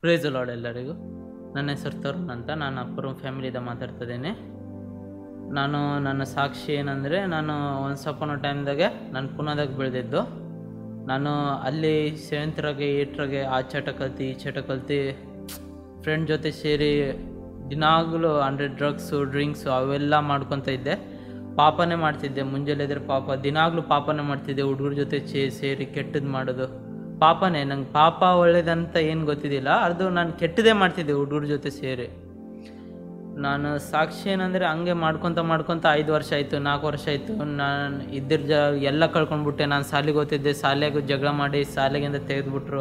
price lord ಎಲ್ಲರಿಗೂ ನನ್ನ ಹೆಸರು ತರುಣ್ ಅಂತ ನಾನು ಅಪ್ಪರು ಫ್ಯಾಮಿಲಿದ ಮಾತಾಡ್ತಿದ್ದೇನೆ ನಾನು ನನ್ನ ಸಾಕ್ಷಿ ಏನಂದರೆ ನಾನು ಒನ್ಸ್ ಅಪಾನ್ ಟೈಮ್ದಾಗೆ ನಾನು ಪುನಾದಾಗ ಬೆಳೆದಿದ್ದು ನಾನು ಅಲ್ಲಿ ಸೆವೆಂತ್ರಾಗೆ ಏಟ್ರಾಗೆ ಆ ಚಟ ಕಲ್ತು ಈ ಚಟ ಕಲ್ತು ಫ್ರೆಂಡ್ ಜೊತೆ ಸೇರಿ ದಿನಾಗಲೂ ಅಂದರೆ ಡ್ರಗ್ಸು ಡ್ರಿಂಕ್ಸು ಅವೆಲ್ಲ ಮಾಡ್ಕೊತ ಇದ್ದೆ ಪಾಪನೇ ಮಾಡ್ತಿದ್ದೆ ಮುಂಜಾನೆ ಎದ್ರೆ ಪಾಪ ದಿನಾಗಲೂ ಪಾಪನೇ ಮಾಡ್ತಿದ್ದೆ ಹುಡುಗರ ಜೊತೆ ಚೇ ಸೇರಿ ಕೆಟ್ಟದ್ದು ಮಾಡೋದು ಪಾಪನೇ ನಂಗೆ ಪಾಪ ಒಳ್ಳೇದಂತ ಏನು ಗೊತ್ತಿದ್ದಿಲ್ಲ ಅದು ನಾನು ಕೆಟ್ಟದೇ ಮಾಡ್ತಿದ್ದೆ ಹುಡುಗರ ಜೊತೆ ಸೇರಿ ನಾನು ಸಾಕ್ಷಿ ಏನಂದರೆ ಹಂಗೆ ಮಾಡ್ಕೊತ ಮಾಡ್ಕೊತ ಐದು ವರ್ಷ ಆಯಿತು ನಾಲ್ಕು ವರ್ಷ ಆಯಿತು ನಾನು ಇದ್ರ ಜ ಎಲ್ಲ ಕಳ್ಕೊಂಡ್ಬಿಟ್ಟೆ ನಾನು ಶಾಲೆಗೆ ಓದ್ತಿದ್ದೆ ಶಾಲೆಗೂ ಜಗಳ ಮಾಡಿ ಶಾಲೆಗಿಂದ ತೆಗೆದುಬಿಟ್ರು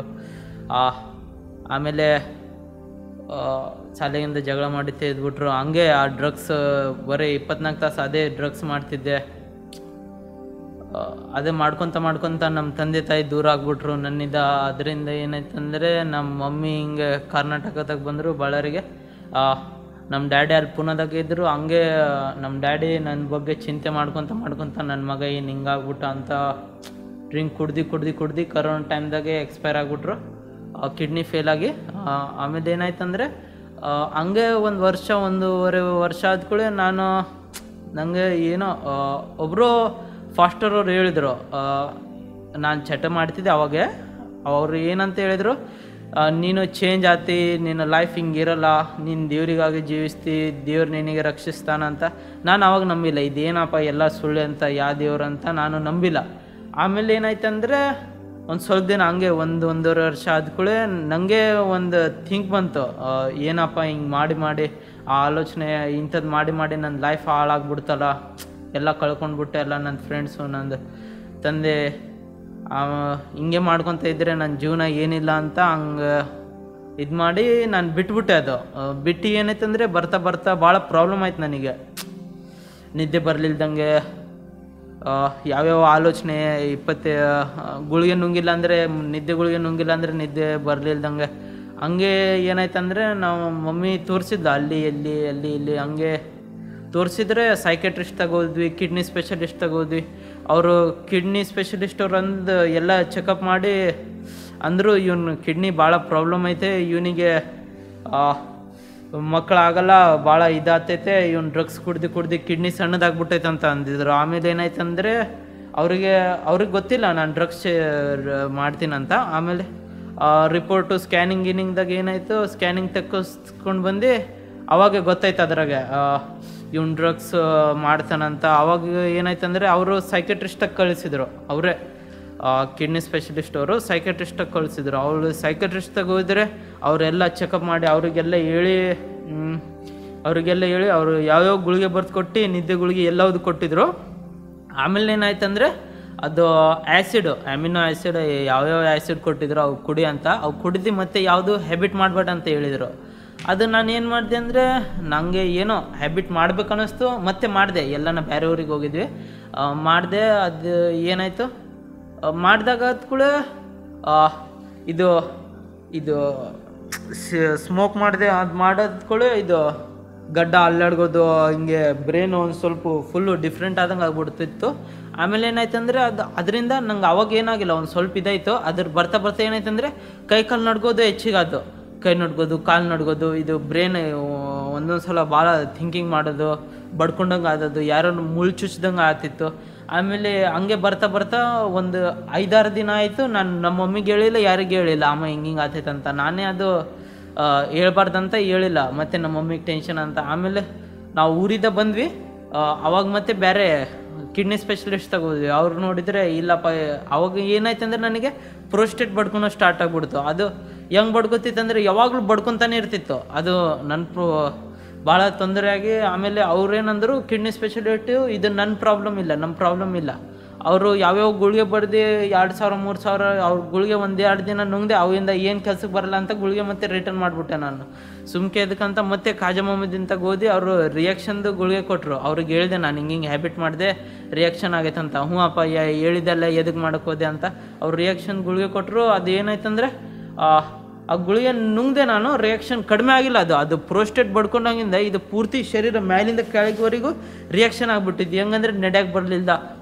ಆಮೇಲೆ ಆ, ಶಾಲೆಗಿಂದ ಜಗಳ ಮಾಡಿ ತೆಗೆದ್ಬಿಟ್ರು ಹಂಗೆ ಆ ಡ್ರಗ್ಸ್ ಬರೀ ಇಪ್ಪತ್ನಾಲ್ಕು ತಾಸು ಅದೇ ಡ್ರಗ್ಸ್ ಮಾಡ್ತಿದ್ದೆ ಆ, ಅದೇ ಮಾಡ್ಕೊತ ಮಾಡ್ಕೊತ ನಮ್ಮ ತಂದೆ ತಾಯಿ ದೂರ ಆಗ್ಬಿಟ್ರು ನನ್ನಿಂದ ಅದರಿಂದ ಏನಾಯ್ತಂದರೆ ನಮ್ಮ ಮಮ್ಮಿ ಹಿಂಗೆ ಕರ್ನಾಟಕದಾಗ ಬಂದರು ಬಳ್ಳಾರಿಗೆ ಆ, ನಮ್ಮ ಡ್ಯಾಡಿ ಅಲ್ಲಿ ಪುನಾದಾಗ ಇದ್ದರು ಹಂಗೆ ನಮ್ಮ ಡ್ಯಾಡಿ ನನ್ನ ಬಗ್ಗೆ ಚಿಂತೆ ಮಾಡ್ಕೊತ ಮಾಡ್ಕೊತ ನನ್ನ ಮಗ ಏನು ಹಿಂಗಾಗ್ಬಿಟ್ಟ ಅಂತ ಡ್ರಿಂಕ್ ಕುಡ್ದು ಕುಡ್ದು ಕುಡ್ದು ಕರೋನಾ ಟೈಮ್ದಾಗೆ ಎಕ್ಸ್ಪೈರ್ ಆಗಿಬಿಟ್ರು ಕಿಡ್ನಿ ಫೇಲ್ ಆಗಿ ಆ, ಆಮೇಲೆ ಏನಾಯ್ತಂದರೆ ಹಂಗೆ ಒಂದು ವರ್ಷ ಒಂದೂವರೆ ವರ್ಷ ಆದ್ಕೂಳೆ ನಾನು ನನಗೆ ಏನೋ ಒಬ್ಬರು ಫಾಸ್ಟರ್ ಅವ್ರು ಹೇಳಿದರು ನಾನು ಚಟ ಮಾಡ್ತಿದ್ದೆ ಅವಾಗೆ ಅವರು ಏನಂತ ಹೇಳಿದರು ಆ, ನೀನು ಚೇಂಜ್ ಆತಿ ನಿನ್ನ ಲೈಫ್ ಹಿಂಗಿರಲ್ಲ ನೀನು ದೇವ್ರಿಗಾಗಿ ಜೀವಿಸ್ತಿ ದೇವ್ರು ನಿನಗೆ ರಕ್ಷಿಸ್ತಾನಂತ ನಾನು ಅವಾಗ ನಂಬಿಲ್ಲ ಇದೇನಪ್ಪ ಎಲ್ಲ ಸುಳ್ಳು ಅಂತ ಯಾವ ದೇವ್ರು ಅಂತ ನಾನು ನಂಬಿಲ್ಲ ಆಮೇಲೆ ಏನಾಯ್ತಂದರೆ ಒಂದು ಸ್ವಲ್ಪ ದಿನ ಹಂಗೆ ಒಂದು ಒಂದೂವರೆ ವರ್ಷ ಆದ್ಕೂಳೆ ನನಗೆ ಒಂದು ಥಿಂಕ್ ಬಂತು ಆ, ಏನಪ್ಪ ಹಿಂಗೆ ಮಾಡಿ ಮಾಡಿ ಆ ಆಲೋಚನೆ ಇಂಥದ್ದು ಮಾಡಿ ಮಾಡಿ ನನ್ನ ಲೈಫ್ ಹಾಳಾಗ್ಬಿಡ್ತಲ್ಲ ಎಲ್ಲ ಕಳ್ಕೊಂಡ್ಬಿಟ್ಟೆ ಎಲ್ಲ ನನ್ನ ಫ್ರೆಂಡ್ಸು ನಂದು ತಂದೆ ಆ, ಹಿಂಗೆ ಮಾಡ್ಕೊತ ಇದ್ದರೆ ನನ್ನ ಜೀವನ ಏನಿಲ್ಲ ಅಂತ ಹಂಗೆ ಇದು ಮಾಡಿ ನಾನು ಬಿಟ್ಬಿಟ್ಟೆ ಅದು ಆ, ಬಿಟ್ಟು ಏನಾಯ್ತಂದರೆ ಬರ್ತಾ ಬರ್ತಾ ಭಾಳ ಪ್ರಾಬ್ಲಮ್ ಆಯ್ತು ನನಗೆ ನಿದ್ದೆ ಬರಲಿಲ್ದಂಗೆ ಯಾವ್ಯಾವ ಆಲೋಚನೆ ಇಪ್ಪತ್ತು ಆ, ಗುಳಿಗೆ ನುಂಗಿಲ್ಲ ಅಂದರೆ ನಿದ್ದೆ ಗುಳಿಗೆ ನುಂಗಿಲ್ಲ ಅಂದರೆ ನಿದ್ದೆ ಬರಲಿಲ್ದಂಗೆ ಹಂಗೆ ಏನಾಯ್ತಂದರೆ ನಾವು ಮಮ್ಮಿ ತೋರಿಸಿದ್ಲ ಅಲ್ಲಿ ಎಲ್ಲಿ ಅಲ್ಲಿ ಇಲ್ಲಿ ಹಂಗೆ ತೋರಿಸಿದ್ರೆ ಸೈಕೆಟ್ರಿಸ್ಟ್ ತಗೋದ್ವಿ ಕಿಡ್ನಿ ಸ್ಪೆಷಲಿಸ್ಟ್ ತಗೋದ್ವಿ ಅವರು ಕಿಡ್ನಿ ಸ್ಪೆಷಲಿಸ್ಟ್ ಅವ್ರು ಅಂದು ಎಲ್ಲ ಚೆಕಪ್ ಮಾಡಿ ಅಂದರು ಇವನು ಕಿಡ್ನಿ ಭಾಳ ಪ್ರಾಬ್ಲಮ್ ಐತೆ ಇವನಿಗೆ ಮಕ್ಕಳಾಗಲ್ಲ ಭಾಳ ಇದಾಗ್ತೈತೆ ಇವ್ನು ಡ್ರಗ್ಸ್ ಕುಡ್ದು ಕುಡ್ದು ಕಿಡ್ನಿ ಸಣ್ಣದಾಗ್ಬಿಟ್ಟೈತೆ ಅಂತ ಅಂದಿದ್ರು ಆಮೇಲೆ ಏನಾಯ್ತಂದರೆ ಅವರಿಗೆ ಅವ್ರಿಗೆ ಗೊತ್ತಿಲ್ಲ ನಾನು ಡ್ರಗ್ಸ್ ಮಾಡ್ತೀನಂತ ಆಮೇಲೆ ರಿಪೋರ್ಟು ಸ್ಕ್ಯಾನಿಂಗ್ ಗಿನಿಂಗ್ದಾಗ ಏನಾಯಿತು ಸ್ಕ್ಯಾನಿಂಗ್ ತೆಕ್ಕಿಸ್ಕೊಂಡು ಬಂದು ಅವಾಗ ಗೊತ್ತಾಯ್ತು ಅದ್ರಾಗೆ ಇವ್ನು ಡ್ರಗ್ಸ್ ಮಾಡ್ತಾನಂತ ಅವಾಗ ಏನಾಯ್ತಂದರೆ ಅವರು ಸೈಕೆಟ್ರಿಸ್ಟಾಗಿ ಕಳಿಸಿದ್ರು ಅವರೇ ಕಿಡ್ನಿ ಸ್ಪೆಷಲಿಸ್ಟ್ ಅವರು ಸೈಕೆಟ್ರಿಸ್ಟಾಗಿ ಕಳಿಸಿದ್ರು ಅವಳು ಸೈಕೆಟ್ರಿಸ್ಟಾಗಿ ಹೋದರೆ ಅವರೆಲ್ಲ ಚೆಕಪ್ ಮಾಡಿ ಅವರಿಗೆಲ್ಲ ಹೇಳಿ ಮ್, ಅವರಿಗೆಲ್ಲ ಹೇಳಿ ಅವರು ಯಾವ್ಯಾವ ಗುಳಿಗೆ ಬರ್ದು ಕೊಟ್ಟು ನಿದ್ದೆ ಗುಳಿಗೆ ಎಲ್ಲವುದು ಕೊಟ್ಟಿದ್ರು ಆಮೇಲೆ ಏನಾಯ್ತಂದರೆ ಅದು ಆ್ಯಸಿಡು ಅಮಿನೋ ಆ್ಯಸಿಡ್ ಯಾವ್ಯಾವ ಆ್ಯಸಿಡ್ ಕೊಟ್ಟಿದ್ರು ಅವು ಕುಡಿ ಅಂತ ಅವು ಕುಡಿದು ಮತ್ತೆ ಯಾವುದು ಹ್ಯಾಬಿಟ್ ಮಾಡಬೇಡ ಅಂತ ಹೇಳಿದರು ಅದು ನಾನು ಏನು ಮಾಡಿದೆ ಅಂದರೆ ನನಗೆ ಏನೋ ಹ್ಯಾಬಿಟ್ ಮಾಡ್ಬೇಕು ಅನ್ನಿಸ್ತು ಮತ್ತೆ ಮಾಡಿದೆ ಎಲ್ಲನ ಬೇರೆ ಊರಿಗೆ ಹೋಗಿದ್ವಿ ಮಾಡಿದೆ ಅದು ಏನಾಯಿತು ಮಾಡಿದಾಗ ಕೂಡ ಇದು ಇದು ಸ್ಮೋಕ್ ಮಾಡಿದೆ ಅದು ಮಾಡೋದ್ ಕೂಡ ಇದು ಗಡ್ಡ ಅಲ್ಲಾಡ್ಗೋದು ಹಿಂಗೆ ಬ್ರೈನ್ ಒಂದು ಸ್ವಲ್ಪ ಫುಲ್ಲು ಡಿಫ್ರೆಂಟ್ ಆದಂಗೆ ಆಗ್ಬಿಡ್ತಿತ್ತು ಆಮೇಲೆ ಏನಾಯ್ತಂದ್ರೆ ಅದು ಅದರಿಂದ ನಂಗೆ ಅವಾಗ ಏನಾಗಿಲ್ಲ ಒಂದು ಸ್ವಲ್ಪ ಇದಾಯಿತು ಅದ್ರ ಬರ್ತಾ ಬರ್ತಾ ಏನಾಯ್ತಂದರೆ ಕೈ ಕಾಲು ನಡ್ಗೋದು ಹೆಚ್ಚಿಗಾತು ಕೈ ನಡ್ಗೋದು ಕಾಲು ನಡ್ಗೋದು ಇದು ಬ್ರೈನ್ ಒಂದೊಂದು ಸಲ ಭಾಳ ಥಿಂಕಿಂಗ್ ಮಾಡೋದು ಬಡ್ಕೊಂಡಂಗೆ ಆದದ್ದು ಯಾರೋ ಮುಳ್ಳು ಚುಚ್ದಂಗೆ ಆಗ್ತಿತ್ತು ಆಮೇಲೆ ಹಂಗೆ ಬರ್ತಾ ಬರ್ತಾ ಒಂದು ಐದಾರು ದಿನ ಆಯಿತು ನಾನು ನಮ್ಮ ಮಮ್ಮಿಗೆ ಹೇಳಿಲ್ಲ ಯಾರಿಗೆ ಹೇಳಿಲ್ಲ ಅಮ್ಮ ಹಿಂಗೆ ಹಿಂಗೆ ಆತೈತೆ ಅಂತ ನಾನೇ ಅದು ಆ, ಹೇಳ್ಬಾರ್ದಂತ ಹೇಳಿಲ್ಲ ಮತ್ತು ನಮ್ಮ ಮಮ್ಮಿಗೆ ಟೆನ್ಷನ್ ಅಂತ ಆಮೇಲೆ ನಾವು ಊರಿಂದ ಬಂದ್ವಿ ಆ, ಅವಾಗ ಮತ್ತೆ ಬೇರೆ ಕಿಡ್ನಿ ಸ್ಪೆಷಲಿಸ್ಟ್ ತಗೋದ್ವಿ ಅವ್ರು ನೋಡಿದರೆ ಇಲ್ಲಪ್ಪ ಅವಾಗ ಏನಾಯ್ತು ಅಂದರೆ ನನಗೆ ಪ್ರೋಸ್ಟೇಟ್ ಬಡ್ಕೊಳೋ ಸ್ಟಾರ್ಟ್ ಆಗ್ಬಿಡ್ತು ಅದು ಹೆಂಗೆ ಬಡ್ಕೊತಿತ್ತು ಅಂದರೆ ಯಾವಾಗಲೂ ಬಡ್ಕೊತಾನೆ ಇರ್ತಿತ್ತು ಅದು ನನ್ನ ಪ್ರೋ ಭಾಳ ತೊಂದರೆಯಾಗಿ ಆಮೇಲೆ ಅವ್ರೇನಂದ್ರು ಕಿಡ್ನಿ ಸ್ಪೆಷಲಿಸ್ಟು ಇದು ನನ್ನ ಪ್ರಾಬ್ಲಮ್ ಇಲ್ಲ ನಮ್ಮ ಪ್ರಾಬ್ಲಮ್ ಇಲ್ಲ ಅವರು ಯಾವ್ಯಾವ ಗುಳಿಗೆ ಬಡ್ದು ಎರಡು ಸಾವಿರ ಮೂರು ಸಾವಿರ ಅವ್ರ ಗುಳಿಗೆ ಒಂದು ಎರಡು ದಿನ ನುಂಗ್ದೆ ಅವಿಂದ ಏನು ಕೆಲ್ಸಕ್ಕೆ ಬರಲ್ಲ ಅಂತ ಗುಳಿಗೆ ಮತ್ತೆ ರಿಟರ್ನ್ ಮಾಡಿಬಿಟ್ಟೆ ನಾನು ಸುಮ್ಕೆ ಅದಕ್ಕಂತ ಮತ್ತೆ ಕಾಜಾ ಮೊಹಮ್ಮದಿಂತ ಓದಿ ಅವರು ರಿಯಾಕ್ಷನ್ದು ಗುಳಿಗೆ ಕೊಟ್ಟರು ಅವ್ರಿಗೆ ಹೇಳಿದೆ ನಾನು ಹಿಂಗೆ ಹಿಂಗೆ ಹ್ಯಾಬಿಟ್ ಮಾಡಿದೆ ರಿಯಾಕ್ಷನ್ ಆಗೈತೆ ಅಂತ ಹ್ಞೂ ಅಪ್ಪ ಯ- ಹೇಳಿದ್ದೆಲ್ಲ ಎದಕ್ಕೆ ಮಾಡಕ್ಕೆ ಹೋದೆ ಅಂತ ಅವ್ರು ರಿಯಾಕ್ಷನ್ ಗುಳಿಗೆ ಕೊಟ್ಟರು ಅದು ಏನಾಯ್ತಂದರೆ ಆ ಗುಳಿಗೆ ನುಂಗ್ದೆ ನಾನು ರಿಯಾಕ್ಷನ್ ಕಡಿಮೆ ಆಗಿಲ್ಲ ಅದು ಅದು ಪ್ರೋಸ್ಟೇಟ್ ಬಡ್ಕೊಂಡಾಗಿಂದ ಇದು ಪೂರ್ತಿ ಶರೀರ ಮ್ಯಾಲಿಂದ ಕೆಳಗಿವರೆಗೂ ರಿಯಾಕ್ಷನ್ ಆಗ್ಬಿಟ್ಟಿದ್ದು ಹೆಂಗಂದ್ರೆ ನಡೆಯಕ್ಕೆ ಬರಲಿಲ್ಲ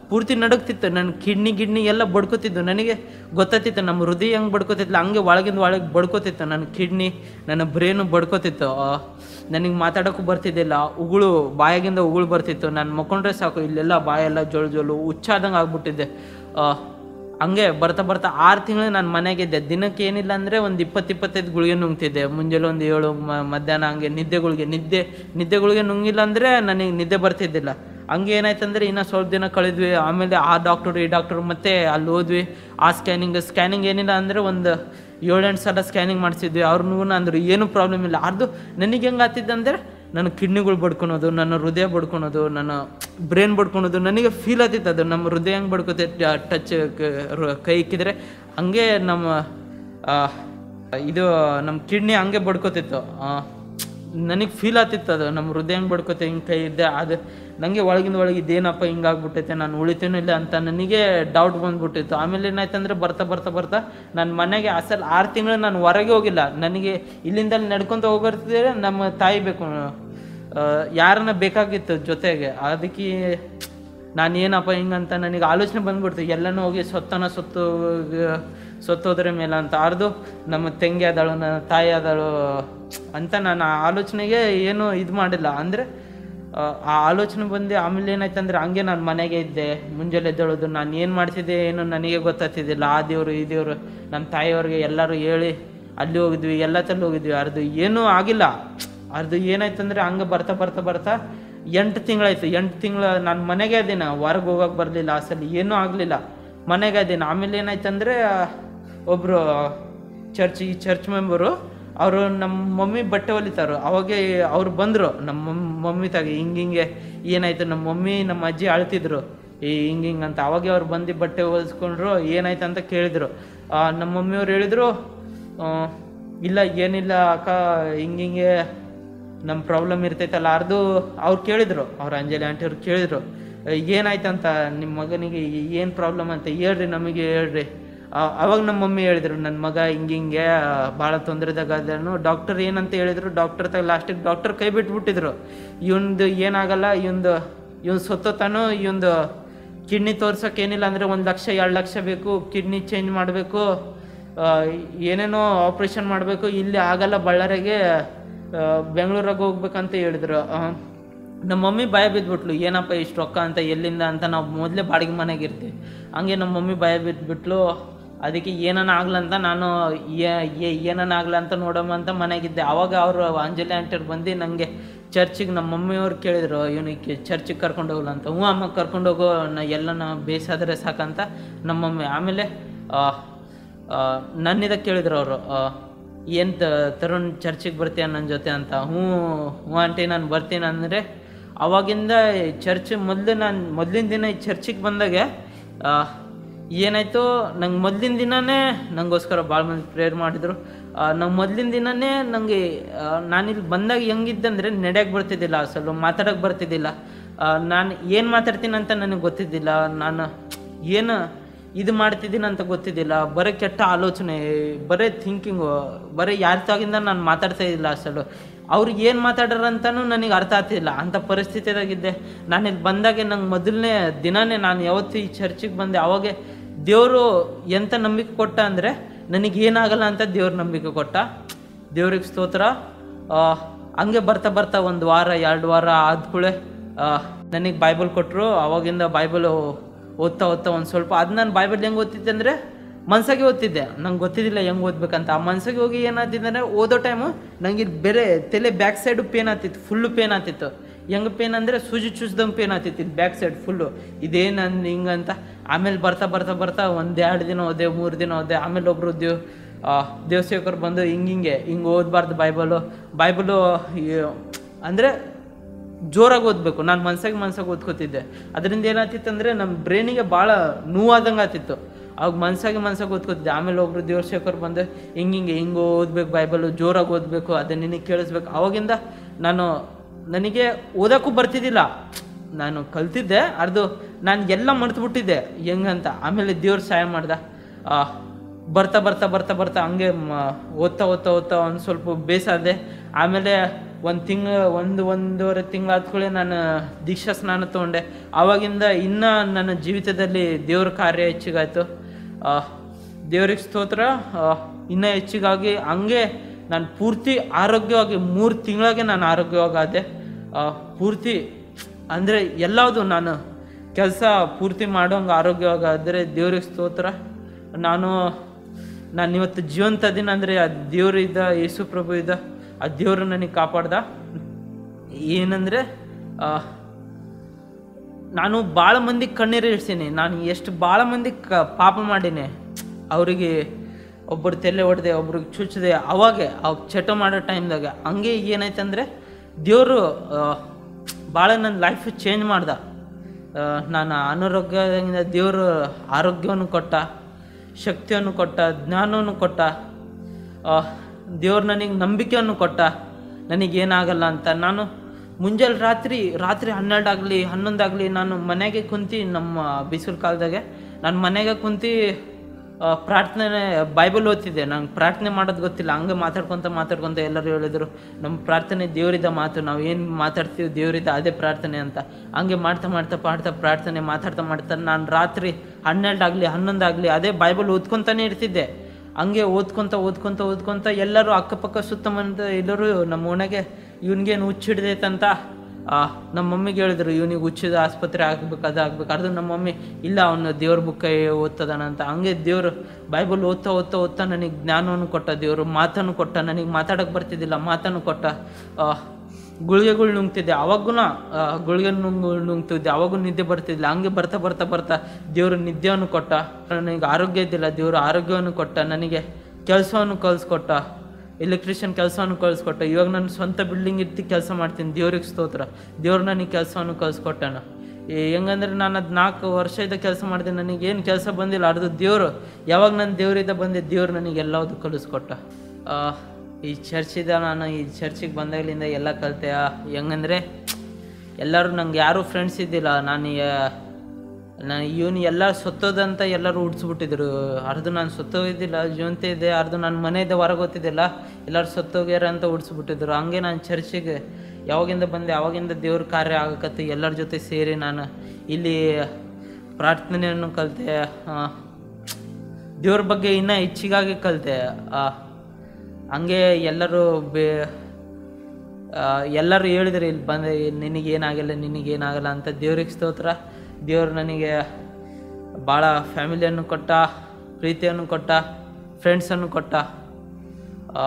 ಪೂರ್ತಿ ನಡುಗ್ತಿತ್ತು ನನ್ನ ಕಿಡ್ನಿ ಗಿಡ್ನಿ ಎಲ್ಲ ಬಡ್ಕೋತಿದ್ದು ನನಗೆ ಗೊತ್ತಾತಿತ್ತು ನಮ್ಮ ಹೃದಯ ಹೆಂಗೆ ಬಡ್ಕೋತಿತ್ತು ಹಂಗೆ ಒಳಗಿಂದ ಒಳಗೆ ಬಡ್ಕೋತಿತ್ತು ನನ್ನ ಕಿಡ್ನಿ ನನ್ನ ಬ್ರೇನು ಬಡ್ಕೋತಿತ್ತು ನನಗೆ ಮಾತಾಡೋಕ್ಕೂ ಬರ್ತಿದ್ದಿಲ್ಲ ಉಗುಳು ಬಾಯಾಗಿಂದ ಉಗುಳು ಬರ್ತಿತ್ತು ನಾನು ಮಕ್ಕೊಂಡ್ರೆ ಸಾಕು ಇಲ್ಲೆಲ್ಲ ಬಾಯೆಲ್ಲ ಜೋಳು ಜೋಳು ಹುಚ್ಚಾದಂಗೆ ಆಗ್ಬಿಟ್ಟಿದ್ದೆ ಆ, ಹಂಗೆ ಬರ್ತಾ ಬರ್ತಾ ಆರು ತಿಂಗಳು ನಾನು ಮನೆಗಿದ್ದೆ ದಿನಕ್ಕೆ ಏನಿಲ್ಲ ಅಂದರೆ ಒಂದು ಇಪ್ಪತ್ತು ಇಪ್ಪತ್ತೈದು ಗುಳಿಗೆ ನುಂಗ್ತಿದ್ದೆ ಮುಂಜಾನೆ ಒಂದು ಏಳು ಮ- ಮಧ್ಯಾಹ್ನ ಹಂಗೆ ನಿದ್ದೆಗಳಿಗೆ ನಿದ್ದೆ ನಿದ್ದೆಗಳಿಗೆ ನುಂಗಿಲ್ಲ ಅಂದರೆ ನನಗೆ ನಿದ್ದೆ ಬರ್ತಿದ್ದಿಲ್ಲ ಹಂಗೆ ಏನಾಯ್ತಂದ್ರೆ ಇನ್ನೂ ಸ್ವಲ್ಪ ದಿನ ಕಳೆದ್ವಿ ಆಮೇಲೆ ಆ ಡಾಕ್ಟರ್ ಈ ಡಾಕ್ಟರ್ ಮತ್ತೆ ಅಲ್ಲಿ ಹೋದ್ವಿ ಆ ಸ್ಕ್ಯಾನಿಂಗ್ ಸ್ಕ್ಯಾನಿಂಗ್ ಏನಿಲ್ಲ ಅಂದರೆ ಒಂದು ಏಳೆಂಟು ಸಲ ಸ್ಕ್ಯಾನಿಂಗ್ ಮಾಡಿಸಿದ್ವಿ ಅವ್ರನ್ನೂ ಅಂದರು ಏನೂ ಪ್ರಾಬ್ಲಮ್ ಇಲ್ಲ ಅದು ನನಗೆ ಹೆಂಗೆ ಆಗ್ತಿದ್ದಂದ್ರೆ ನನ್ನ ಕಿಡ್ನಿಗಳು ಬಡ್ಕೊಳೋದು ನನ್ನ ಹೃದಯ ಬಡ್ಕೊಳೋದು ನನ್ನ ಬ್ರೈನ್ ಬಡ್ಕೊಳೋದು ನನಗೆ ಫೀಲ್ ಆಗ್ತಿತ್ತು ಅದು ನಮ್ಮ ಹೃದಯ ಹೆಂಗೆ ಬಡ್ಕೋತೆ ಟಚ್ ಕೈ ಇಕ್ಕಿದ್ರೆ ಹಂಗೆ ನಮ್ಮ ಆ, ಇದು ನಮ್ಮ ಕಿಡ್ನಿ ಹಂಗೆ ಬಡ್ಕೋತಿತ್ತು ನನಗೆ ಫೀಲ್ ಆಗ್ತಿತ್ತು ಅದು ನಮ್ಮ ಹೃದಯ ಹೆಂಗೆ ಬಡ್ಕೋತೆ ಹಿಂಗೆ ಕೈ ಇದ್ದೆ ಅದು ನನಗೆ ಒಳಗಿಂದ ಒಳಗೆ ಇದೇನಪ್ಪ ಹಿಂಗಾಗ್ಬಿಟ್ಟೈತೆ ನಾನು ಉಳಿತೇನೋ ಇಲ್ಲ ಅಂತ ನನಗೆ ಡೌಟ್ ಬಂದ್ಬಿಟ್ಟಿತ್ತು ಆಮೇಲೆ ಏನಾಯ್ತಂದ್ರೆ ಬರ್ತಾ ಬರ್ತಾ ಬರ್ತಾ ನನ್ನ ಮನೆಗೆ ಅಸಲ್ ಆರು ತಿಂಗಳು ನಾನು ಹೊರಗೆ ಹೋಗಿಲ್ಲ ನನಗೆ ಇಲ್ಲಿಂದ ಅಲ್ಲಿ ನಡ್ಕೊಂತ ಹೋಗಿರ್ತಿದ್ರೆ ನಮ್ಮ ತಾಯಿ ಬೇಕು ಆ, ಯಾರನ್ನ ಬೇಕಾಗಿತ್ತು ಜೊತೆಗೆ ಅದಕ್ಕೆ ನಾನು ಏನಪ್ಪ ಹಿಂಗಂತ ನನಗೆ ಆಲೋಚನೆ ಬಂದ್ಬಿಡ್ತು ಎಲ್ಲನೂ ಹೋಗಿ ಸೊತ್ತನ ಸೊತ್ತು ಸೊತ್ತೋದ್ರ ಮೇಲೆ ಅಂತ ಅರ್ದು ನಮ್ಮ ತಂಗಿ ಆದಳು ನನ್ನ ತಾಯಿ ಆದಳು ಅಂತ ನಾನು ಆ ಆಲೋಚನೆಗೆ ಏನು ಇದು ಮಾಡಿಲ್ಲ ಅಂದರೆ ಆ ಆಲೋಚನೆ ಬಂದು ಆಮೇಲೆ ಏನಾಯ್ತಂದ್ರೆ ಹಂಗೆ ನಾನು ಮನೆಗೆ ಇದ್ದೆ ಮುಂಜಾನೆ ಎದ್ದೇಳೋದು ನಾನು ಏನು ಮಾಡ್ತಿದ್ದೆ ಏನು ನನಗೆ ಗೊತ್ತಾಗ್ತಿದ್ದಿಲ್ಲ ಆ ದೇವರು ಈ ದೇವರು ನಮ್ಮ ತಾಯಿಯವ್ರಿಗೆ ಎಲ್ಲರೂ ಹೇಳಿ ಅಲ್ಲಿ ಹೋಗಿದ್ವಿ ಎಲ್ಲ ತಲ್ಲಿ ಹೋಗಿದ್ವಿ ಅರ್ದು ಏನೂ ಆಗಿಲ್ಲ ಅರ್ದು ಏನಾಯ್ತಂದ್ರೆ ಹಂಗೆ ಬರ್ತಾ ಬರ್ತಾ ಬರ್ತಾ ಎಂಟು ತಿಂಗಳಾಯ್ತು ಎಂಟು ತಿಂಗಳು ನಾನು ಮನೆಗೆ ಅದೇನ ಹೊರಗೆ ಹೋಗಕ್ಕೆ ಬರಲಿಲ್ಲ ಅಸಲು ಏನೂ ಆಗಲಿಲ್ಲ ಮನೆಗೆ ಅದೇನ ಆಮೇಲೆ ಏನಾಯ್ತಂದ್ರೆ ಒಬ್ಬರು ಚರ್ಚ್ ಈ ಚರ್ಚ್ ಮೆಂಬರು ಅವರು ನಮ್ಮ ಮಮ್ಮಿ ಬಟ್ಟೆ ಹೊಲಿತಾರು ಅವಾಗೆ ಅವ್ರು ಬಂದರು ನಮ್ಮ ಮಮ್- ಮಮ್ಮಿ ತಾಗೆ ಹಿಂಗೆ ಹಿಂಗೆ ಏನಾಯ್ತು ನಮ್ಮ ಮಮ್ಮಿ ನಮ್ಮ ಅಜ್ಜಿ ಅಳ್ತಿದ್ರು ಈ ಹಿಂಗೆ ಹಿಂಗೆ ಅಂತ ಅವಾಗೆ ಅವ್ರು ಬಂದು ಬಟ್ಟೆ ಹೊಲಿಸ್ಕೊಂಡ್ರು ಏನಾಯ್ತು ಅಂತ ಕೇಳಿದ್ರು ಆ, ನಮ್ಮ ಮಮ್ಮಿಯವ್ರು ಹೇಳಿದ್ರು ಆ, ಇಲ್ಲ ಏನಿಲ್ಲ ಅಕ್ಕ ಹಿಂಗೆ ಹಿಂಗೆ ನಮ್ಮ ಪ್ರಾಬ್ಲಮ್ ಇರ್ತೈತಲ್ಲ ಅರ್ದು ಅವ್ರು ಕೇಳಿದ್ರು ಅವ್ರ ಅಂಜಲಿ ಆಂಟಿ ಅವ್ರು ಕೇಳಿದ್ರು ಏನಾಯ್ತಂತ ನಿಮ್ಮ ಮಗನಿಗೆ ಏನು ಪ್ರಾಬ್ಲಮ್ ಅಂತ ಹೇಳ್ರಿ ನಮಗೆ ಹೇಳ್ರಿ ಆ- ಅವಾಗ ನಮ್ಮ ಮಮ್ಮಿ ಹೇಳಿದ್ರು ನನ್ನ ಮಗ ಹಿಂಗೆ ಹಿಂಗೆ ಭಾಳ ತೊಂದರೆದಾಗ ಅದನ್ನು ಡಾಕ್ಟರ್ ಏನಂತ ಹೇಳಿದ್ರು ಡಾಕ್ಟರ್ ತಗ ಲಾಸ್ಟಿಗೆ ಡಾಕ್ಟರ್ ಕೈ ಬಿಟ್ಬಿಟ್ಟಿದ್ರು ಇವಂದು ಏನಾಗಲ್ಲ ಇವಂದು ಇವ್ನು ಸೊತ್ತೋತಾನು ಇವಂದು ಕಿಡ್ನಿ ತೋರ್ಸೋಕೆ ಏನಿಲ್ಲ ಅಂದರೆ ಒಂದು ಲಕ್ಷ ಎರಡು ಲಕ್ಷ ಬೇಕು ಕಿಡ್ನಿ ಚೇಂಜ್ ಮಾಡಬೇಕು ಏನೇನೋ ಆಪ್ರೇಷನ್ ಮಾಡಬೇಕು ಇಲ್ಲಿ ಆಗಲ್ಲ ಬಳ್ಳಾರಿಗೆ ಬೆಂಗಳೂರಾಗ ಹೋಗ್ಬೇಕಂತ ಹೇಳಿದ್ರು ಆ, ನಮ್ಮ ಮಮ್ಮಿ ಭಯ ಬಿದ್ದುಬಿಟ್ಲು ಏನಪ್ಪ ಇಷ್ಟು ರೊಕ್ಕ ಅಂತ ಎಲ್ಲಿಂದ ಅಂತ ನಾವು ಮೊದಲೇ ಬಾಡಿಗೆ ಮನೆಗೆ ಇರ್ತೀವಿ ಹಂಗೆ ನಮ್ಮ ಮಮ್ಮಿ ಭಯ ಬಿದ್ದುಬಿಟ್ಲು ಅದಕ್ಕೆ ಏನನ ಆಗ್ಲಂತ ನಾನು ಏನನ ಆಗ್ಲ ಅಂತ ನೋಡಮ್ಮ ಅಂತ ಮನೆಗಿದ್ದೆ ಅವಾಗ ಅವರು ಅಂಜಲಿ ಆಂಟಿಯವ್ರು ಬಂದು ನನಗೆ ಚರ್ಚಿಗೆ ನಮ್ಮ ಮಮ್ಮಿಯವ್ರು ಕೇಳಿದ್ರು ಇವನಿಗೆ ಚರ್ಚಿಗೆ ಕರ್ಕೊಂಡು ಹೋಗಲ್ಲ ಅಂತ ಹ್ಞೂ ಅಮ್ಮ ಕರ್ಕೊಂಡು ಹೋಗೋ ನಾ ಎಲ್ಲನ ಬೇಸಾದರೆ ಸಾಕಂತ ನಮ್ಮ ಮಮ್ಮಿ ಆಮೇಲೆ ಆ, ಆ, ನನ್ನಿದ ಕೇಳಿದ್ರು ಅವರು ಏನು ತರುಣ್ ಚರ್ಚಿಗೆ ಬರ್ತೀಯ ನನ್ನ ಜೊತೆ ಅಂತ ಹ್ಞೂ ಹ್ಞೂ ಆಂಟಿ ನಾನು ಬರ್ತೀನಿ ಅಂದರೆ ಅವಾಗಿಂದ ಚರ್ಚ್ ಮೊದಲು ನಾನು ಮೊದಲಿನ ದಿನ ಈ ಚರ್ಚಿಗೆ ಬಂದಾಗೆ ಆ, ಏನಾಯಿತು ನಂಗೆ ಮೊದಲಿನ ದಿನವೇ ನನಗೋಸ್ಕರ ಭಾಳ ಮಂದಿ ಪ್ರೇಯರ್ ಮಾಡಿದರು ನಂಗೆ ಮೊದಲಿನ ದಿನವೇ ನನಗೆ ನಾನಿಲ್ಲಿ ಬಂದಾಗ ಹೆಂಗಿದ್ದಂದರೆ ನಡೆಯಕ್ಕೆ ಬರ್ತಿದ್ದಿಲ್ಲ ಅಸಲು ಮಾತಾಡೋಕ್ಕೆ ಬರ್ತಿದ್ದಿಲ್ಲ ನಾನು ಏನು ಮಾತಾಡ್ತೀನಿ ಅಂತ ನನಗೆ ಗೊತ್ತಿದ್ದಿಲ್ಲ ನಾನು ಏನು ಇದು ಮಾಡ್ತಿದ್ದೀನಿ ಅಂತ ಗೊತ್ತಿದ್ದಿಲ್ಲ ಬರೀ ಕೆಟ್ಟ ಆಲೋಚನೆ ಬರೀ ಥಿಂಕಿಂಗು ಬರೀ ಯಾರ ತಾಗಿಂದ ನಾನು ಮಾತಾಡ್ತಾ ಇದ್ದಿಲ್ಲ ಅಸಲು ಅವ್ರು ಏನು ಮಾತಾಡ್ರ ಅಂತಲೂ ನನಗೆ ಅರ್ಥ ಆಗ್ತಿಲ್ಲ ಅಂಥ ಪರಿಸ್ಥಿತಿದಾಗಿದ್ದೆ ನಾನು ಇಲ್ಲಿ ಬಂದಾಗೆ ನಂಗೆ ಮೊದಲನೇ ದಿನನೇ ನಾನು ಯಾವತ್ತು ಈ ಚರ್ಚಿಗೆ ಬಂದೆ ಅವಾಗೆ ದೇವರು ಎಂಥ ನಂಬಿಕೆ ಕೊಟ್ಟ ಅಂದರೆ ನನಗೆ ಏನಾಗಲ್ಲ ಅಂತ ದೇವ್ರ ನಂಬಿಕೆ ಕೊಟ್ಟ ದೇವ್ರಿಗೆ ಸ್ತೋತ್ರ ಆ, ಹಂಗೆ ಬರ್ತಾ ಬರ್ತಾ ಒಂದು ವಾರ ಎರಡು ವಾರ ಆದ್ಕೂಳೆ ನನಗೆ ಬೈಬಲ್ ಕೊಟ್ಟರು ಅವಾಗಿಂದ ಬೈಬಲು ಓದ್ತಾ ಓದ್ತಾ ಒಂದು ಸ್ವಲ್ಪ ಅದು ನಾನು ಬೈಬಲ್ ಹೆಂಗೆ ಓದ್ತಿದ್ದೆ ಅಂದರೆ ಮನ್ಸಾಗೆ ಓದ್ತಿದ್ದೆ ನಂಗೆ ಗೊತ್ತಿದ್ದಿಲ್ಲ ಹೆಂಗೆ ಓದ್ಬೇಕಂತ ಆ ಮನ್ಸಾಗೆ ಹೋಗಿ ಏನಾಗ್ತಿದ್ದೆ ಅಂದರೆ ಓದೋ ಟೈಮು ನಂಗೆ ಇಲ್ಲಿ ಬೇರೆ ತಲೆ ಬ್ಯಾಕ್ ಸೈಡು ಪೇನ್ ಆಗ್ತಿತ್ತು ಫುಲ್ಲು ಪೇನ್ ಆಗ್ತಿತ್ತು ಹೆಂಗೆ ಪೇನ್ ಅಂದರೆ ಸೂಜಿ ಚುಚ್ದಂಗೆ ಪೇನ್ ಆಗ್ತಿತ್ತು ಇಲ್ಲಿ ಬ್ಯಾಕ್ ಸೈಡ್ ಫುಲ್ಲು ಇದೇನು ಅಂದ್ ಹಿಂಗಂತ ಆಮೇಲೆ ಬರ್ತಾ ಬರ್ತಾ ಬರ್ತಾ ಒಂದು ಎರಡು ದಿನ ಹೋದೆ ಮೂರು ದಿನ ಹೋದೆ ಆಮೇಲೆ ಒಬ್ಬರು ದೇವ್ ದೇವಸೇವಕರು ಬಂದು ಹಿಂಗೆ ಹಿಂಗೆ ಹಿಂಗೆ ಓದಬಾರ್ದು ಬೈಬಲು ಬೈಬಲು ಅಂದರೆ ಜೋರಾಗಿ ಓದಬೇಕು ನಾನು ಮನ್ಸಾಗಿ ಮನ್ಸಾಗಿ ಓದ್ಕೋತಿದ್ದೆ ಅದರಿಂದ ಏನಾಗ್ತಿತ್ತು ಅಂದರೆ ನಮ್ಮ ಬ್ರೈನಿಗೆ ಭಾಳ ನೋವಾದಂಗೆ ಆಗ್ತಿತ್ತು ಅವಾಗ ಮನ್ಸಾಗಿ ಮನ್ಸಾಗಿ ಓದ್ಕೋತಿದ್ದೆ ಆಮೇಲೆ ಒಬ್ರು ದೇವ್ರಶೇಖರ್ ಬಂದು ಹಿಂಗೆ ಹಿಂಗೆ ಹಿಂಗೆ ಓದ್ಬೇಕು ಬೈಬಲು ಜೋರಾಗಿ ಓದಬೇಕು ಅದನ್ನ ನಿನಗೆ ಕೇಳಿಸ್ಬೇಕು ಅವಾಗಿಂದ ನಾನು ನನಗೆ ಓದೋಕ್ಕೂ ಬರ್ತಿದ್ದಿಲ್ಲ ನಾನು ಕಲ್ತಿದ್ದೆ ಅದು ನಾನು ಎಲ್ಲ ಮರ್ತ್ಬಿಟ್ಟಿದ್ದೆ ಹೆಂಗಂತ ಆಮೇಲೆ ದೇವ್ರು ಸಹಾಯ ಮಾಡ್ದ ಆ, ಬರ್ತಾ ಬರ್ತಾ ಬರ್ತಾ ಬರ್ತಾ ಹಂಗೆ ಮ- ಓದ್ತಾ ಓದ್ತಾ ಓದ್ತಾ ಒಂದು ಸ್ವಲ್ಪ ಬೇಸಾದೆ ಆಮೇಲೆ ಒಂದು ತಿಂಗಳು ಒಂದು ಒಂದೂವರೆ ತಿಂಗಳು ಆದ್ಕೊಳ್ಳಿ ನಾನು ದೀಕ್ಷಾ ಸ್ನಾನ ತೊಗೊಂಡೆ ಆವಾಗಿಂದ ಇನ್ನೂ ನನ್ನ ಜೀವಿತದಲ್ಲಿ ದೇವ್ರ ಕಾರ್ಯ ಹೆಚ್ಚಿಗಾಯ್ತು ಆ, ದೇವ್ರಿಗೆ ಸ್ತೋತ್ರ ಆ, ಇನ್ನೂ ಹೆಚ್ಚಿಗಾಗಿ ಹಂಗೆ ನಾನು ಪೂರ್ತಿ ಆರೋಗ್ಯವಾಗಿ ಮೂರು ತಿಂಗಳಿಗೆ ನಾನು ಆರೋಗ್ಯವಾಗಾದೆ ಆ, ಪೂರ್ತಿ ಅಂದರೆ ಎಲ್ಲವುದು ನಾನು ಕೆಲಸ ಪೂರ್ತಿ ಮಾಡೋಂಗೆ ಆರೋಗ್ಯವಾಗಾದರೆ ದೇವ್ರಿಗೆ ಸ್ತೋತ್ರ ನಾನು ನಾನು ಇವತ್ತು ಜೀವಂತ ದಿನ ಅಂದರೆ ಆ ದೇವ್ರು ಇದ್ದ ಯೇಸು ಪ್ರಭು ಇದ್ದ ಆ ದೇವರು ನನಗೆ ಕಾಪಾಡ್ದ ಏನಂದರೆ ನಾನು ಭಾಳ ಮಂದಿ ಕಣ್ಣೀರು ಇಡ್ಸೀನಿ ನಾನು ಎಷ್ಟು ಭಾಳ ಮಂದಿ ಕ ಪಾಪ ಮಾಡೀನಿ ಅವರಿಗೆ ಒಬ್ಬರು ತಲೆ ಹೊಡೆದೆ ಒಬ್ರಿಗೆ ಚುಚ್ಚಿದೆ ಅವಾಗೆ ಅವಾಗ ಚಟ ಮಾಡೋ ಟೈಮ್ದಾಗ ಹಂಗೆ ಏನಾಯ್ತು ಅಂದರೆ ದೇವರು ಭಾಳ ನನ್ನ ಲೈಫ್ ಚೇಂಜ್ ಮಾಡ್ದ ಆ, ನಾನು ಅನಾರೋಗ್ಯದಿಂದ ದೇವರು ಆರೋಗ್ಯವನ್ನು ಕೊಟ್ಟ ಶಕ್ತಿಯನ್ನು ಕೊಟ್ಟ ಜ್ಞಾನವನ್ನು ಕೊಟ್ಟ ಆ, ದೇವ್ರು ನನಗೆ ನಂಬಿಕೆಯನ್ನು ಕೊಟ್ಟ ನನಗೇನಾಗಲ್ಲ ಅಂತ ನಾನು ಮುಂಜಾನೆ ರಾತ್ರಿ ರಾತ್ರಿ ಹನ್ನೆರಡಾಗಲಿ ಹನ್ನೊಂದಾಗಲಿ ನಾನು ಮನೆಗೆ ಕುಂತು ನಮ್ಮ ಬಿಸಿಲು ಕಾಲದಾಗೆ ನಾನು ಮನೆಗೆ ಕುಂತು ಆ, ಪ್ರಾರ್ಥನೆ ಬೈಬಲ್ ಓದ್ತಿದ್ದೆ ನಂಗೆ ಪ್ರಾರ್ಥನೆ ಮಾಡೋದು ಗೊತ್ತಿಲ್ಲ ಹಂಗೆ ಮಾತಾಡ್ಕೊತ ಮಾತಾಡ್ಕೊತ ಎಲ್ಲರೂ ಹೇಳಿದರು ನಮ್ಮ ಪ್ರಾರ್ಥನೆ ದೇವರಿದ್ದ ಮಾತು ನಾವು ಏನು ಮಾತಾಡ್ತೀವಿ ದೇವರಿದ್ದ ಅದೇ ಪ್ರಾರ್ಥನೆ ಅಂತ ಹಂಗೆ ಮಾಡ್ತಾ ಮಾಡ್ತಾ ಮಾಡ್ತಾ ಪ್ರಾರ್ಥನೆ ಮಾತಾಡ್ತಾ ಮಾಡ್ತಾ ನಾನು ರಾತ್ರಿ ಹನ್ನೆರಡಾಗಲಿ ಹನ್ನೊಂದಾಗಲಿ ಅದೇ ಬೈಬಲ್ ಓದ್ಕೊತಾನೆ ಇರ್ತಿದ್ದೆ ಹಂಗೆ ಓದ್ಕೊತ ಓದ್ಕೊತ ಓದ್ಕೊತ ಎಲ್ಲರೂ ಅಕ್ಕಪಕ್ಕ ಸುತ್ತಮುತ್ತ ಎಲ್ಲರೂ ನಮ್ಮ ಓಣೆಗೆ ಇವನಿಗೇನು ಹುಚ್ಚಿಡ್ದೈತಂತ ಆ, ನಮ್ಮ ಮಮ್ಮಿಗೆ ಹೇಳಿದ್ರು ಇವನಿಗೆ ಹುಚ್ಚಿದ ಆಸ್ಪತ್ರೆ ಆಗ್ಬೇಕು ಅದು ಆಗ್ಬೇಕು ಅದು ನಮ್ಮ ಮಮ್ಮಿ ಇಲ್ಲ ಅವನು ದೇವ್ರ ಬುಕ್ಕ ಓದ್ತದಾನ ಅಂತ ಹಂಗೆ ದೇವರು ಬೈಬಲ್ ಓದ್ತಾ ಓದ್ತಾ ಓದ್ತಾ ನನಗೆ ಜ್ಞಾನವನ್ನು ಕೊಟ್ಟ ದೇವರು ಮಾತನ್ನು ಕೊಟ್ಟ ನನಗೆ ಮಾತಾಡೋಕೆ ಬರ್ತಿದ್ದಿಲ್ಲ ಮಾತನ್ನು ಕೊಟ್ಟ ಆ, ಗುಳಿಗೆಗಳು ನುಂಗ್ತಿದ್ದೆ ಅವಾಗೂ ಗುಳಿಗೆ ನುಂಗು ನುಂಗ್ತಿದ್ದೆ ಅವಾಗೂ ನಿದ್ದೆ ಬರ್ತಿದ್ದಿಲ್ಲ ಹಂಗೆ ಬರ್ತಾ ಬರ್ತಾ ಬರ್ತಾ ದೇವರು ನಿದ್ದೆಯನ್ನು ಕೊಟ್ಟ ನನಗೆ ಆರೋಗ್ಯ ಇದ್ದಿಲ್ಲ ದೇವರು ಆರೋಗ್ಯವನ್ನು ಕೊಟ್ಟ ನನಗೆ ಕೆಲಸವನ್ನು ಕಲಿಸ್ಕೊಟ್ಟ ಎಲೆಕ್ಟ್ರಿಷಿಯನ್ ಕೆಲಸವನ್ನು ಕಳಿಸ್ಕೊಟ್ಟ ಇವಾಗ ನಾನು ಸ್ವಂತ ಬಿಲ್ಡಿಂಗ್ ಇರ್ತಿ ಕೆಲಸ ಮಾಡ್ತೀನಿ ದೇವ್ರಿಗೆ ಸ್ತೋತ್ರ ದೇವ್ರು ನನಗೆ ಕೆಲಸವನ್ನು ಕಳಿಸ್ಕೊಟ್ಟಾನ ಈ ಹೆಂಗಂದ್ರೆ ನಾನು ಅದು ನಾಲ್ಕು ವರ್ಷದ ಕೆಲಸ ಮಾಡಿದೆ ನನಗೆ ಏನು ಕೆಲಸ ಬಂದಿಲ್ಲ ಅದು ದೇವರು ಯಾವಾಗ ನಾನು ದೇವರಿಂದ ಬಂದೆ ದೇವ್ರು ನನಗೆ ಎಲ್ಲವುದು ಕಲಿಸ್ಕೊಟ್ಟ ಆ, ಈ ಚರ್ಚಿದ ನಾನು ಈ ಚರ್ಚಿಗೆ ಬಂದಾಗಲಿಂದ ಎಲ್ಲ ಕಲಿತೆ ಹೆಂಗಂದ್ರೆ ಎಲ್ಲರೂ ನಂಗೆ ಯಾರೂ ಫ್ರೆಂಡ್ಸ್ ಇದ್ದಿಲ್ಲ ನಾನು ಯಾ- ನಾನು ಇವನು ಎಲ್ಲ ಸತ್ತೋದಂತ ಎಲ್ಲರೂ ಹುಡ್ಸ್ಬಿಟ್ಟಿದ್ರು ಅರ್ಧ ನಾನು ಸತ್ತೋಗಿದ್ದಿಲ್ಲ ಜೀವಂತ ಇದ್ದೆ ಅರ್ಧ ನಾನು ಮನೆಯಿಂದ ಹೊರಗೆ ಗೊತ್ತಿದ್ದಿಲ್ಲ ಎಲ್ಲರೂ ಸತ್ತೋಗ್ಯಾರ ಅಂತ ಹುಡ್ಸ್ಬಿಟ್ಟಿದ್ರು ಹಂಗೆ ನಾನು ಚರ್ಚಿಗೆ ಯಾವಾಗಿಂದ ಬಂದೆ ಅವಾಗಿಂದ ದೇವ್ರ ಕಾರ್ಯ ಆಗಕತ್ತೆ ಎಲ್ಲರ ಜೊತೆ ಸೇರಿ ನಾನು ಇಲ್ಲಿ ಪ್ರಾರ್ಥನೆಯನ್ನು ಕಲಿತೆ ದೇವ್ರ ಬಗ್ಗೆ ಇನ್ನೂ ಹೆಚ್ಚಿಗಾಗಿ ಕಲಿತೆ ಹಂಗೆ ಎಲ್ಲರೂ ಬೇ ಆ, ಎಲ್ಲರೂ ಹೇಳಿದ್ರು ಇಲ್ಲಿ ಬಂದೆ ನಿನಗೇನಾಗಲ್ಲ ನಿನಗೇನಾಗಲ್ಲ ಅಂತ ದೇವ್ರಿಗೆ ಸ್ತೋತ್ರ ದೇವ್ರು ನನಗೆ ಭಾಳ ಫ್ಯಾಮಿಲಿಯನ್ನು ಕೊಟ್ಟ ಪ್ರೀತಿಯನ್ನು ಕೊಟ್ಟ ಫ್ರೆಂಡ್ಸನ್ನು ಕೊಟ್ಟ ಆ,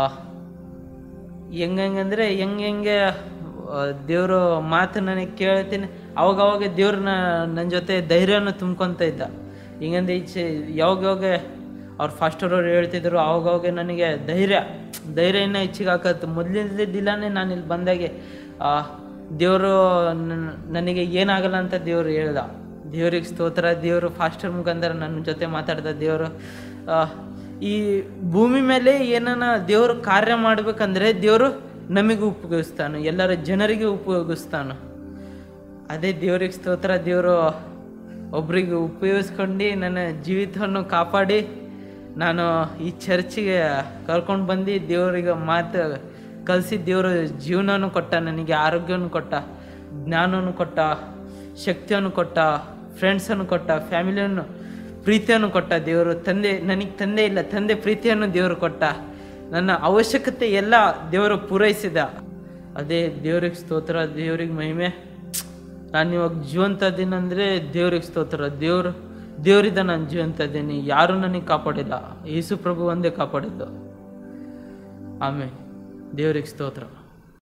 ಹೆಂಗಂಗಂದ್ರೆ ಹೆಂಗೆ ಹೆಂಗೆ ದೇವರು ಮಾತು ನನಗೆ ಕೇಳ್ತೀನಿ ಅವಾಗ ಅವಾಗ ದೇವ್ರು ನನ್ನ ಜೊತೆ ಧೈರ್ಯವನ್ನು ತುಂಬ್ಕೊತ ಇದ್ದ ಹಿಂಗಂದ್ರೆ ಈಚೆ ಯಾವಾಗ ಯಾವಾಗ ಅವ್ರು ಫಾಸ್ಟರ್ ಅವ್ರು ಹೇಳ್ತಿದ್ರು ಅವಾಗ ಅವಾಗ ನನಗೆ ಧೈರ್ಯ ಧೈರ್ಯ ಇನ್ನೂ ಹೆಚ್ಚಿಗೆ ಹಾಕತ್ತು ಮೊದಲಿನ ದಿಲಾನೇ ನಾನು ಇಲ್ಲಿ ಬಂದಾಗೆ ದೇವರು ನನಗೆ ಏನಾಗಲ್ಲ ಅಂತ ದೇವ್ರು ಹೇಳ್ದ ದೇವ್ರಿಗೆ ಸ್ತೋತ್ರ ದೇವರು ಫಾಸ್ಟರ್ ಮುಖಾಂತರ ನನ್ನ ಜೊತೆ ಮಾತಾಡ್ದ ದೇವರು ಆ, ಈ ಭೂಮಿ ಮೇಲೆ ಏನನ ದೇವರು ಕಾರ್ಯ ಮಾಡ್ಬೇಕಂದ್ರೆ ದೇವರು ನಮಗೆ ಉಪಯೋಗಿಸ್ತಾನೆ ಎಲ್ಲರ ಜನರಿಗೆ ಉಪಯೋಗಿಸ್ತಾನೆ ಅದೇ ದೇವ್ರಿಗೆ ಸ್ತೋತ್ರ ದೇವರು ಒಬ್ರಿಗೆ ಉಪಯೋಗಿಸ್ಕೊಂಡು ನನ್ನ ಜೀವಿತವನ್ನು ಕಾಪಾಡಿ ನಾನು ಈ ಚರ್ಚಿಗೆ ಕರ್ಕೊಂಡು ಬಂದು ದೇವರಿಗೆ ಮಾತು ಕಲಿಸಿ ದೇವರು ಜೀವನವನ್ನು ಕೊಟ್ಟ ನನಗೆ ಆರೋಗ್ಯವನ್ನು ಕೊಟ್ಟ ಜ್ಞಾನವನ್ನು ಕೊಟ್ಟ ಶಕ್ತಿಯನ್ನು ಕೊಟ್ಟ ಫ್ರೆಂಡ್ಸನ್ನು ಕೊಟ್ಟ ಫ್ಯಾಮಿಲಿಯನ್ನು ಪ್ರೀತಿಯನ್ನು ಕೊಟ್ಟ ದೇವರು ತಂದೆ ನನಗೆ ತಂದೆ ಇಲ್ಲ ತಂದೆ ಪ್ರೀತಿಯನ್ನು ದೇವರು ಕೊಟ್ಟ ನನ್ನ ಅವಶ್ಯಕತೆ ಎಲ್ಲ ದೇವರು ಪೂರೈಸಿದ ಅದೇ ದೇವ್ರಿಗೆ ಸ್ತೋತ್ರ ದೇವ್ರಿಗೆ ಮಹಿಮೆ ನಾನು ಇವಾಗ ಜೀವಂತ ಇದೀನಿ ಅಂದರೆ ದೇವ್ರಿಗೆ ಸ್ತೋತ್ರ ದೇವ್ರು ದೇವರಿದ್ದ ನಾನು ಜೀವಂತ ಇದ್ದೀನಿ ಯಾರೂ ನನಗೆ ಕಾಪಾಡಿಲ್ಲ ಯೇಸು ಪ್ರಭು ಒಂದೇ ಕಾಪಾಡಿದ್ದು ಆಮೇಲೆ ದೇವ್ರಿಗೆ ಸ್ತೋತ್ರ